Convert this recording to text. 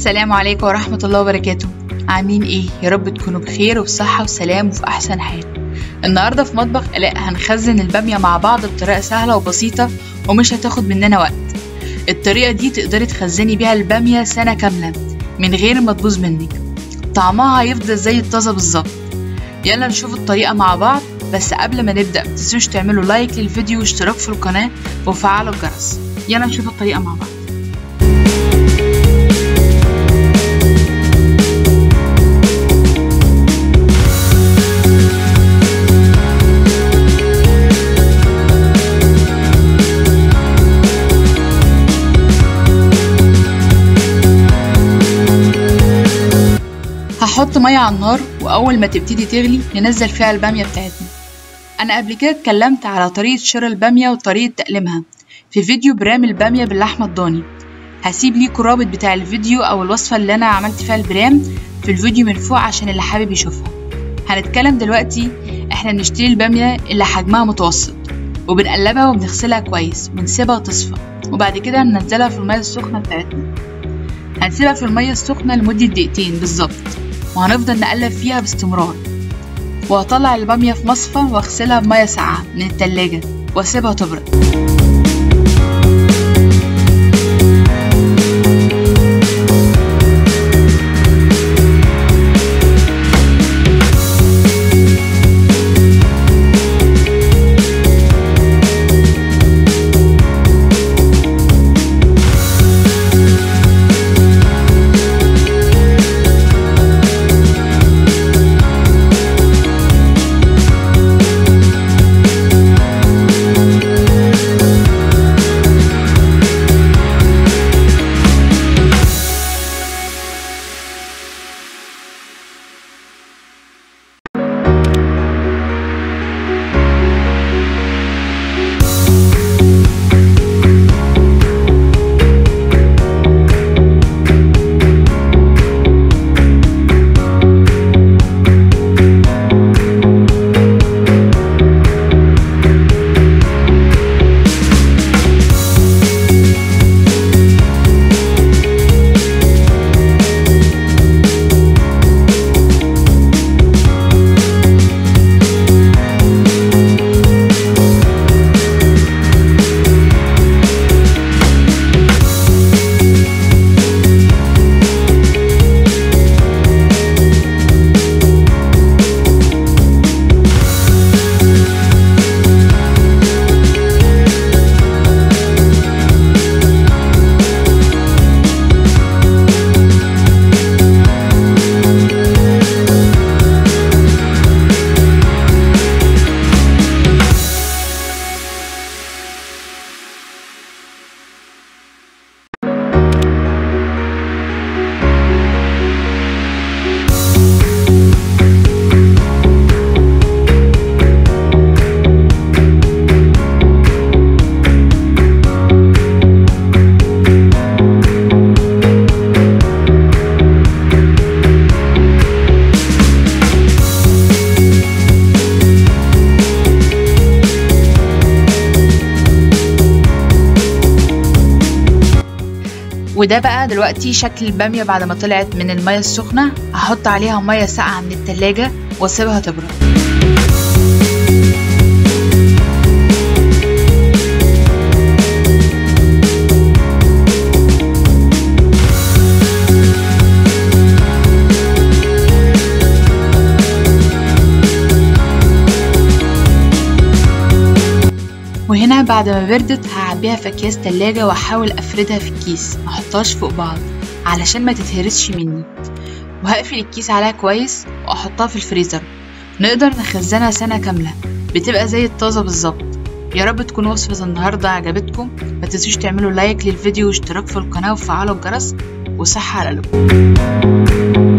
السلام عليكم ورحمة الله وبركاته عاملين ايه يا رب تكونوا بخير وبصحة وسلام وفي أحسن حال النهاردة في مطبخ آلاء هنخزن البامية مع بعض بطريقة سهلة وبسيطة ومش هتاخد مننا وقت الطريقة دي تقدري تخزني بيها البامية سنة كاملة من غير ما تبوظ منك طعمها هيفضل زي الطازة بالظبط يلا نشوف الطريقة مع بعض بس قبل ما نبدأ متنسوش تعملوا لايك للفيديو واشتراك في القناة وفعلوا الجرس يلا نشوف الطريقة مع بعض هحط مية على النار وأول ما تبتدي تغلي ننزل فيها البامية بتاعتنا أنا قبل كده اتكلمت على طريقة شراء البامية وطريقة تقليمها في فيديو برام البامية باللحمة الضاني هسيب ليكوا الرابط بتاع الفيديو أو الوصفة اللي أنا عملت فيها البرام في الفيديو من فوق عشان اللي حابب يشوفها هنتكلم دلوقتي احنا بنشتري البامية اللي حجمها متوسط وبنقلبها وبنغسلها كويس ونسيبها تصفى وبعد كده ننزلها في المية السخنة بتاعتنا هنسيبها في المية السخنة لمدة دقيقتين بالظبط وهنفضل نقلب فيها باستمرار وهطلع البامية في مصفى واغسلها بمية ساقعة من التلاجة واسيبها تبرد وده بقى دلوقتي شكل البامية بعد ما طلعت من المية السخنة هحط عليها مية ساقعة من التلاجة واسيبها تبرد وهنا بعد ما بردت هعبيها في اكياس تلاجة واحاول افردها في الكيس محطهاش فوق بعض علشان ما تتهرسش مني وهقفل الكيس عليها كويس واحطها في الفريزر نقدر نخزنها سنة كاملة بتبقى زي الطازة بالظبط يا رب تكون وصفة النهاردة عجبتكم ما تنسوش تعملوا لايك للفيديو واشتراك في القناة وفعلوا الجرس وصحة على قلبكم